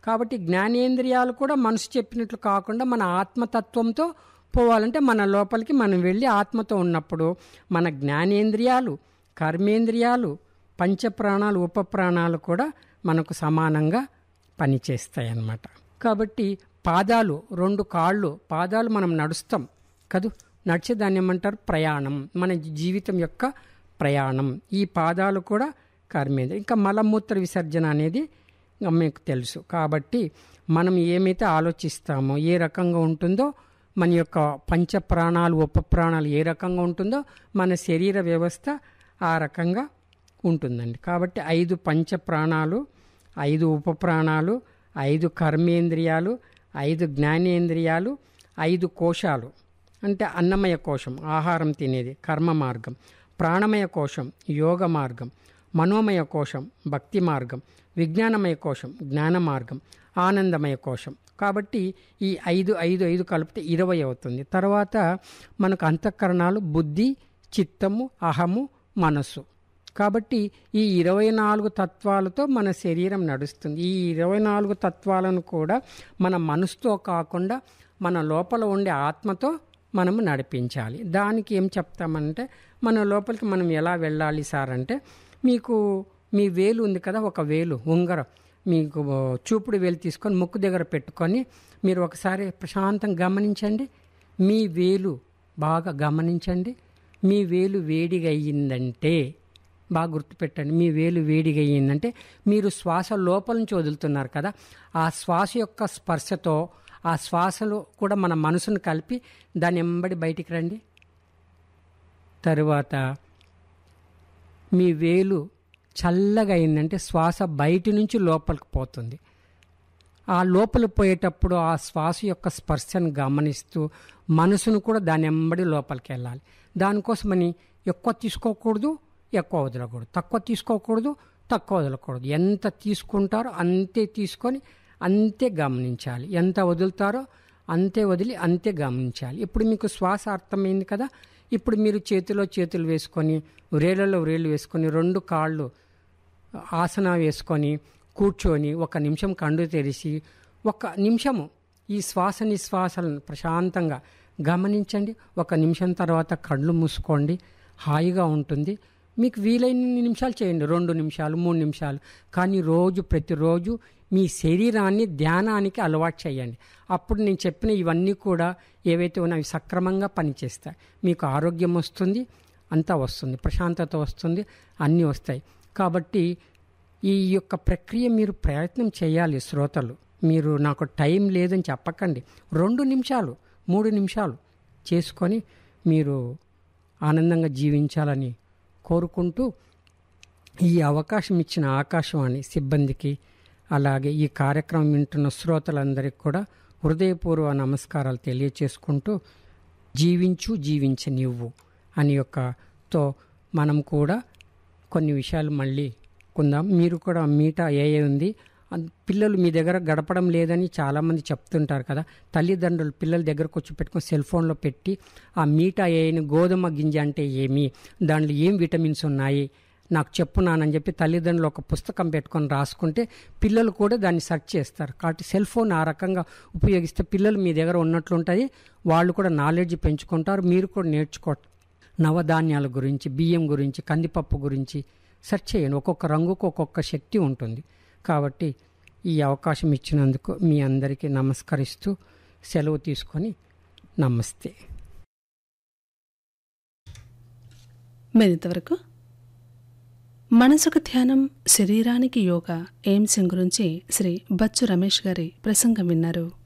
కాబట్టి జ్ఞానేంద్రియాలు కూడా మనసు చెప్పినట్లు కాకుండా మన ఆత్మతత్వంతో పోవాలంటే మన లోపలికి మనం వెళ్ళి ఆత్మతో ఉన్నప్పుడు మన జ్ఞానేంద్రియాలు కర్మేంద్రియాలు పంచప్రాణాలు ఉపప్రాణాలు కూడా మనకు సమానంగా పనిచేస్తాయి అన్నమాట కాబట్టి పాదాలు రెండు కాళ్ళు పాదాలు మనం నడుస్తాం కదూ నడిచే దాన్ని ఏమంటారు ప్రయాణం మన జీవితం యొక్క ప్రయాణం ఈ పాదాలు కూడా కర్మేంద్రియ ఇంకా మలమూత్ర విసర్జన అనేది ఇంకా మీకు తెలుసు కాబట్టి మనం ఏమైతే ఆలోచిస్తామో ఏ రకంగా ఉంటుందో మన యొక్క పంచ ప్రాణాలు ఉప ప్రాణాలు ఏ రకంగా ఉంటుందో మన శరీర వ్యవస్థ ఆ రకంగా ఉంటుందండి కాబట్టి ఐదు పంచ ప్రాణాలు ఐదు ఉప ప్రాణాలు ఐదు కర్మేంద్రియాలు ఐదు జ్ఞానేంద్రియాలు ఐదు కోశాలు అంటే అన్నమయ కోశం ఆహారం తినేది కర్మ మార్గం ప్రాణమయ కోశం యోగ మార్గం మనోమయ కోశం భక్తి మార్గం విజ్ఞానమయ కోశం జ్ఞాన మార్గం ఆనందమయ కోశం కాబట్టి ఈ ఐదు ఐదు ఐదు కలిపితే ఇరవై అవుతుంది తర్వాత మనకు అంతఃకరణాలు బుద్ధి చిత్తము అహము మనస్సు కాబట్టి ఈ ఇరవై నాలుగు తత్వాలతో మన శరీరం నడుస్తుంది ఈ ఇరవై నాలుగు తత్వాలను కూడా మన మనసుతో కాకుండా మన లోపల ఉండే ఆత్మతో మనము నడిపించాలి దానికి ఏం చెప్తామంటే మన లోపలికి మనం ఎలా వెళ్ళాలి సార్ అంటే మీకు మీ వేలు ఉంది కదా ఒక వేలు ఉంగరం మీకు చూపుడు వేలు తీసుకొని ముక్కు దగ్గర పెట్టుకొని మీరు ఒకసారి ప్రశాంతంగా గమనించండి మీ వేలు బాగా గమనించండి మీ వేలు వేడిగా అయ్యిందంటే బాగా గుర్తుపెట్టండి మీ వేలు వేడిగా అయ్యిందంటే మీరు శ్వాస లోపల నుంచి వదులుతున్నారు కదా ఆ శ్వాస యొక్క స్పర్శతో ఆ శ్వాసలో కూడా మన మనసును కలిపి దాని ఎంబడి బయటికి రండి తరువాత మీ వేలు చల్లగా అయిందంటే శ్వాస బయటి నుంచి లోపలికి పోతుంది ఆ లోపల పోయేటప్పుడు ఆ శ్వాస యొక్క స్పర్శను గమనిస్తూ మనసును కూడా దాని ఎంబడి లోపలికి వెళ్ళాలి దానికోసమని ఎక్కువ తీసుకోకూడదు ఎక్కువ వదలకూడదు తక్కువ తీసుకోకూడదు తక్కువ వదలకూడదు ఎంత తీసుకుంటారో అంతే తీసుకొని అంతే గమనించాలి ఎంత వదులుతారో అంతే వదిలి అంతే గమనించాలి ఇప్పుడు మీకు శ్వాస అర్థమైంది కదా ఇప్పుడు మీరు చేతిలో చేతులు వేసుకొని రేళ్ళలో రేళ్ళు వేసుకొని రెండు కాళ్ళు ఆసన వేసుకొని కూర్చొని ఒక నిమిషం కండు తెరిచి ఒక నిమిషము ఈ శ్వాస నిశ్వాసాలను ప్రశాంతంగా గమనించండి ఒక నిమిషం తర్వాత కళ్ళు మూసుకోండి హాయిగా ఉంటుంది మీకు వీలైన నిమిషాలు చేయండి రెండు నిమిషాలు మూడు నిమిషాలు కానీ రోజు ప్రతిరోజు మీ శరీరాన్ని ధ్యానానికి అలవాటు చేయండి అప్పుడు నేను చెప్పిన ఇవన్నీ కూడా ఏవైతే ఉన్నాయో సక్రమంగా పనిచేస్తాయి మీకు ఆరోగ్యం వస్తుంది అంతా వస్తుంది ప్రశాంతత వస్తుంది అన్నీ వస్తాయి కాబట్టి ఈ యొక్క ప్రక్రియ మీరు ప్రయత్నం చేయాలి శ్రోతలు మీరు నాకు టైం లేదని చెప్పకండి రెండు నిమిషాలు మూడు నిమిషాలు చేసుకొని మీరు ఆనందంగా జీవించాలని కోరుకుంటూ ఈ అవకాశం ఇచ్చిన ఆకాశవాణి సిబ్బందికి అలాగే ఈ కార్యక్రమం వింటున్న శ్రోతలందరికీ కూడా హృదయపూర్వ నమస్కారాలు తెలియచేసుకుంటూ జీవించు జీవించ నీవు అని యొక్కతో మనం కూడా కొన్ని విషయాలు మళ్ళీ కొందాం మీరు కూడా మీటా ఏ ఉంది పిల్లలు మీ దగ్గర గడపడం లేదని చాలామంది చెప్తుంటారు కదా తల్లిదండ్రులు పిల్లల దగ్గరకు వచ్చి పెట్టుకొని సెల్ ఫోన్లో పెట్టి ఆ మీటా ఏని గోధుమ గింజ అంటే ఏమి దాంట్లో ఏం విటమిన్స్ ఉన్నాయి నాకు చెప్పున్నానని చెప్పి తల్లిదండ్రులు ఒక పుస్తకం పెట్టుకొని రాసుకుంటే పిల్లలు కూడా దాన్ని సెర్చ్ చేస్తారు కాబట్టి సెల్ ఫోన్ ఆ రకంగా ఉపయోగిస్తే పిల్లలు మీ దగ్గర ఉన్నట్లుంటుంది వాళ్ళు కూడా నాలెడ్జ్ పెంచుకుంటారు మీరు కూడా నేర్చుకో నవధాన్యాల గురించి బియ్యం గురించి కందిపప్పు గురించి సెర్చ్ చేయండి ఒక్కొక్క రంగుకు ఒక్కొక్క శక్తి ఉంటుంది కాబట్టి ఈ అవకాశం ఇచ్చినందుకు మీ అందరికీ నమస్కరిస్తూ సెలవు తీసుకొని నమస్తే మీరింతవరకు మనసుకు ధ్యానం శరీరానికి యోగా ఎయిమ్స్ గురించి శ్రీ బచ్చు రమేష్ గారి ప్రసంగం విన్నారు